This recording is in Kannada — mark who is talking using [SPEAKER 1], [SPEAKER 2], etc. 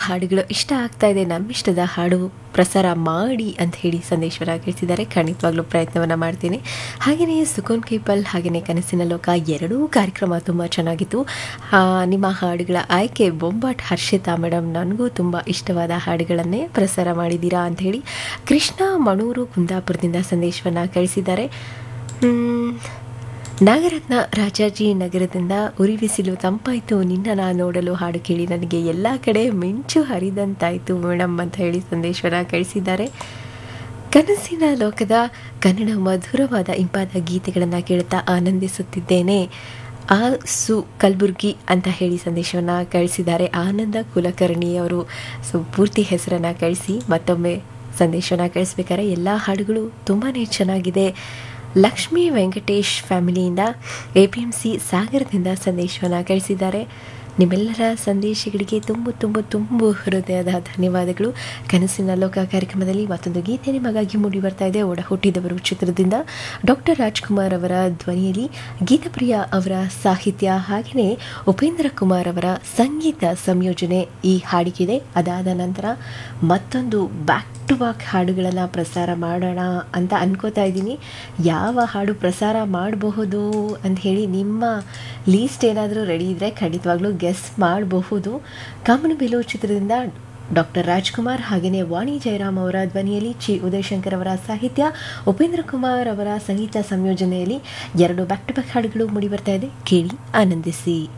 [SPEAKER 1] ಹಾಡುಗಳು ಇಷ್ಟ ಆಗ್ತಾ ಇದೆ ನಮ್ಮಿಷ್ಟದ ಹಾಡು ಪ್ರಸಾರ ಮಾಡಿ ಅಂತ ಹೇಳಿ ಸಂದೇಶವನ್ನ ಕಳಿಸಿದ್ದಾರೆ ಖಂಡಿತವಾಗ್ಲೂ ಪ್ರಯತ್ನವನ್ನು ಮಾಡ್ತೀನಿ ಹಾಗೆಯೇ ಸುಕೋನ್ ಕೇಪಲ್ ಹಾಗೆಯೇ ಕನಸಿನ ಲೋಕ ಎರಡೂ ಕಾರ್ಯಕ್ರಮ ತುಂಬ ಚೆನ್ನಾಗಿತ್ತು ಆ, ನಿಮ್ಮ ಹಾಡುಗಳ ಆಯ್ಕೆ ಬೊಂಬಾಟ್ ಹರ್ಷಿತಾ ಮೇಡಮ್ ನನಗೂ ತುಂಬ ಇಷ್ಟವಾದ ಹಾಡುಗಳನ್ನೇ ಪ್ರಸಾರ ಮಾಡಿದ್ದೀರಾ ಅಂತ ಹೇಳಿ ಕೃಷ್ಣ ಮಣೂರು ಕುಂದಾಪುರದಿಂದ ಸಂದೇಶವನ್ನು ಕಳಿಸಿದ್ದಾರೆ ಮ್, ನಾಗರತ್ನ ರಾಜಾಜಿ ನಗರದಿಂದ ಉರಿಬಿಸಿಲು ತಂಪಾಯಿತು ನಿನ್ನ ನಾ ನೋಡಲು ಹಾಡು ಕೇಳಿ ನನಗೆ ಎಲ್ಲ ಕಡೆ ಮಿಂಚು ಹರಿದಂತಾಯಿತು ಮೇಡಮ್ ಅಂತ ಹೇಳಿ ಸಂದೇಶವನ್ನು ಕಳಿಸಿದ್ದಾರೆ ಕನಸಿನ ಲೋಕದ ಕನ್ನಡ ಮಧುರವಾದ ಇಂಪಾದ ಗೀತೆಗಳನ್ನು ಕೇಳುತ್ತಾ ಆನಂದಿಸುತ್ತಿದ್ದೇನೆ ಆ ಸು ಕಲಬುರ್ಗಿ ಅಂತ ಹೇಳಿ ಸಂದೇಶವನ್ನು ಕಳಿಸಿದ್ದಾರೆ ಆನಂದ ಕುಲಕರ್ಣಿ ಅವರು ಸೊ ಪೂರ್ತಿ ಹೆಸರನ್ನು ಕಳಿಸಿ ಮತ್ತೊಮ್ಮೆ ಸಂದೇಶವನ್ನು ಕಳಿಸ್ಬೇಕಾದ್ರೆ ಎಲ್ಲ ಹಾಡುಗಳು ತುಂಬಾ ಚೆನ್ನಾಗಿದೆ ಲಕ್ಷ್ಮೀ ವೆಂಕಟೇಶ್ ಫ್ಯಾಮಿಲಿಯಿಂದ ಎ ಪಿ ಎಮ್ ಸಿ ಸಾಗರದಿಂದ ಸಂದೇಶವನ್ನು ಕಳಿಸಿದ್ದಾರೆ ನಿಮ್ಮೆಲ್ಲರ ಸಂದೇಶಗಳಿಗೆ ತುಂಬು ತುಂಬು ತುಂಬು ಹೃದಯದ ಧನ್ಯವಾದಗಳು ಕನಸಿನ ಲೋಕ ಕಾರ್ಯಕ್ರಮದಲ್ಲಿ ಮತ್ತೊಂದು ಗೀತೆ ನಿಮಗಾಗಿ ಮೂಡಿ ಬರ್ತಾ ಇದೆ ಒಡ ಹುಟ್ಟಿದವರು ಚಿತ್ರದಿಂದ ಡಾಕ್ಟರ್ ರಾಜ್ಕುಮಾರ್ ಅವರ ಧ್ವನಿಯಲ್ಲಿ ಗೀತಪ್ರಿಯ ಅವರ ಸಾಹಿತ್ಯ ಹಾಗೆಯೇ ಉಪೇಂದ್ರ ಕುಮಾರ್ ಅವರ ಸಂಗೀತ ಸಂಯೋಜನೆ ಈ ಹಾಡಿಗಿದೆ ಅದಾದ ನಂತರ ಮತ್ತೊಂದು ಬ್ಯಾಕ್ ಟು ಬ್ಯಾಕ್ ಹಾಡುಗಳನ್ನು ಪ್ರಸಾರ ಮಾಡೋಣ ಅಂತ ಅನ್ಕೋತಾ ಇದ್ದೀನಿ ಯಾವ ಹಾಡು ಪ್ರಸಾರ ಮಾಡಬಹುದು ಅಂತ ಹೇಳಿ ನಿಮ್ಮ ಲೀಸ್ಟ್ ಏನಾದರೂ ರೆಡಿ ಇದ್ದರೆ ಖಂಡಿತವಾಗ್ಲೂ ಗೆಸ್ ಮಾಡಬಹುದು ಕಾಮನಬಿಲ್ಲು ಚಿತ್ರದಿಂದ ಡಾಕ್ಟರ್ ರಾಜ್ಕುಮಾರ್ ಹಾಗೆಯೇ ವಾಣಿ ಜಯರಾಮ್ ಅವರ ಧ್ವನಿಯಲ್ಲಿ ಚಿ ಉದಯಶಂಕರ್ ಅವರ ಸಾಹಿತ್ಯ ಉಪೇಂದ್ರ ಕುಮಾರ್ ಅವರ ಸಂಗೀತ ಸಂಯೋಜನೆಯಲ್ಲಿ ಎರಡು ಬ್ಯಾಕ್ ಟು ಬ್ಯಾಕ್ ಹಾಡುಗಳು ಮೂಡಿ ಬರ್ತಾ ಇದೆ ಕೇಳಿ ಆನಂದಿಸಿ